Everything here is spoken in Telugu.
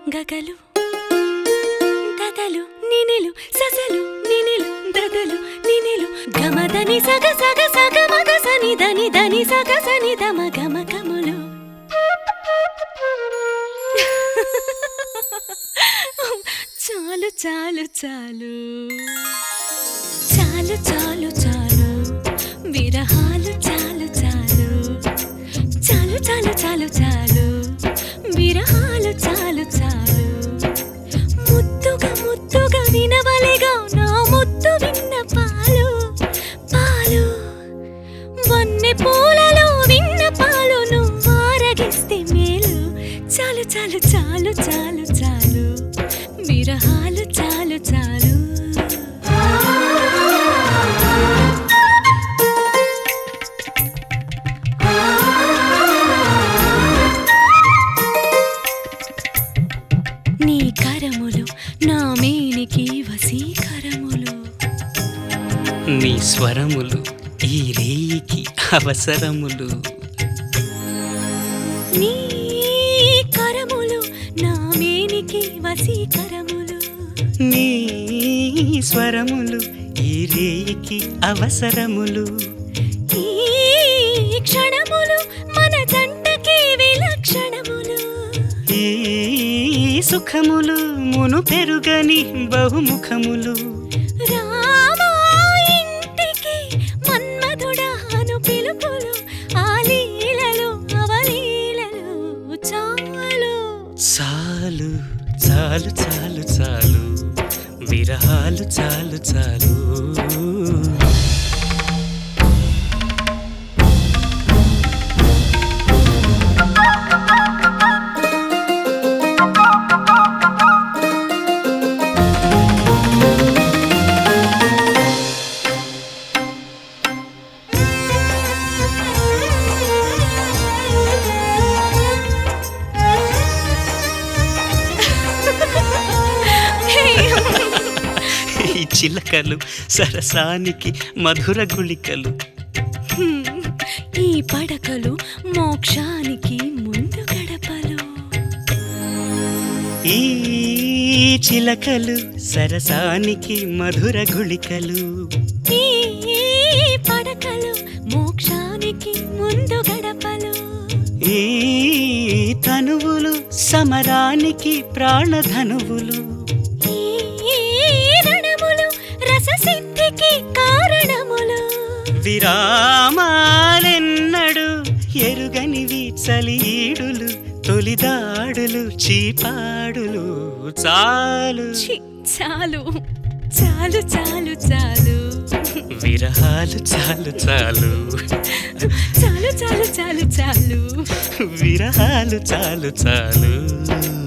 గగలు దదలు నినిలు ససలు నినిలు దదలు నినిలు గమదని సగ సగ సగ మగ సని దని దని సగ సని దమ గమ గములు చాలు చాలు చాలు చాలు చాలు చాలు విరహాలు చాలు చాలు చాలు చాలు చాలు చాలు విరహాలు చాలు చాలు ముద్దుగా ముద్దుగా వినవలిగా నా ముద్దు విన్న పాలు పాలు వన్నె పూలలో విన్న పాలు నువ్వు ఆరగిస్తే మేలు చాలు చాలు చాలు చాలు చాలు విరహాలు చాలు చాలు నీ కరములు నా మేనికి వసీకరములు నీ స్వరములు ఈ రేయికి అవసరములు నీ కరములు నా మేనికి వసీకరములు నీ స్వరములు ఈ రేయికి అవసరములు ఈ క్షణములు మన జంటకి విలక్షణములు ఈ సుఖములు మును పెరుగని బహుముఖములు రామా ఇంటికి మన్మధుడాను పిలుపులు ఆ లీలలు అవలీలలు చాలు చాలు చాలు చాలు చాలు విరహాలు చాలు చాలు ఈ చిలకలు సరసానికి మధుర గుళికలు ఈ పడకలు మోక్షానికి ముందు గడపలు ఈ చిలకలు సరసానికి మధుర గుళికలు ఈ పడకలు మోక్షానికి ముందు గడపలు ఈ తనువులు సమరానికి ప్రాణధనువులు ఈ రణములు రససిద్ధికి కారణములు విరామాలెన్నడు ఎరుగనివి చలీడులు తొలిదాడులు చీపాడులు చాలు ఛీ, చాలు చాలు చాలు చాలు విరహాలు చాలు చాలు చాలు చాలు చాలు చాలు విరహాలు చాలు చాలు